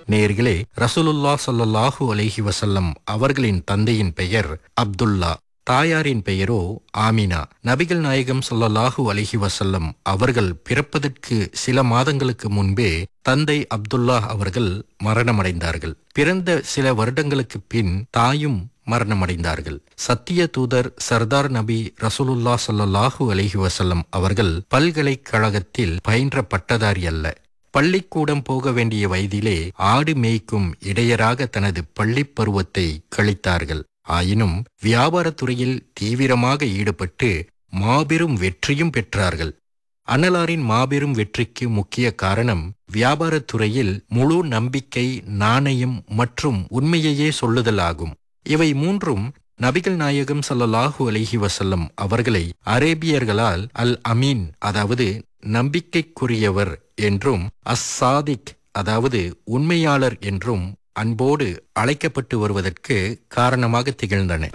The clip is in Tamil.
நேர்களே ரசூலுல்லா ஸல்லல்லாஹு அலைஹி வஸல்லம் அவர்களின் தந்தையின் பெயர் அப்துல்லா தாயாரின் பெயரோ ஆமினா நபிகள் நாயகம் ஸல்லல்லாஹு அலைஹி வஸல்லம் அவர்கள் பிறப்பதற்கு சில மாதங்களுக்கு முன்பே தந்தை அப்துல்லா அவர்கள் மரணமடைந்தார்கள் பிறந்த சில வருடங்களுக்கு பின் தாயும் மரணமடைந்தார்கள் சத்திய தூதர் சர்தார் நபி ரசூலுல்லா ஸல்லல்லாஹு அலைஹி வஸல்லம் அவர்கள் பல்கலைக்கழகத்தில் பயின்ற பட்டதாரி அல்ல பள்ளிக்கூடம் போக வேண்டிய வயதிலே ஆடு மேய்க்கும் இடையராக தனது பள்ளிப் பருவத்தை கழித்தார்கள் ஆயினும் வியாபாரத் துறையில் தீவிரமாக ஈடுபட்டு மாபெரும் வெற்றியும் பெற்றார்கள் அன்னலாரின் மாபெரும் வெற்றிக்கு முக்கிய காரணம் வியாபாரத் துறையில் முழு நம்பிக்கை நாணயம் மற்றும் உண்மையையே சொல்லுதல் ஆகும் இவை மூன்றும் நபிகள் நாயகம் ஸல்லல்லாஹு அலைஹி வஸல்லம் அவர்களை அரேபியர்களால் அல் அமீன் அதாவது நம்பிக்கைக்குரியவர் என்றும் அஸ் சாதிக் அதாவது உண்மையாளர் என்றும் அன்போடு அழைக்கப்பட்டு வருவதற்கு காரணமாக திகழ்ந்தன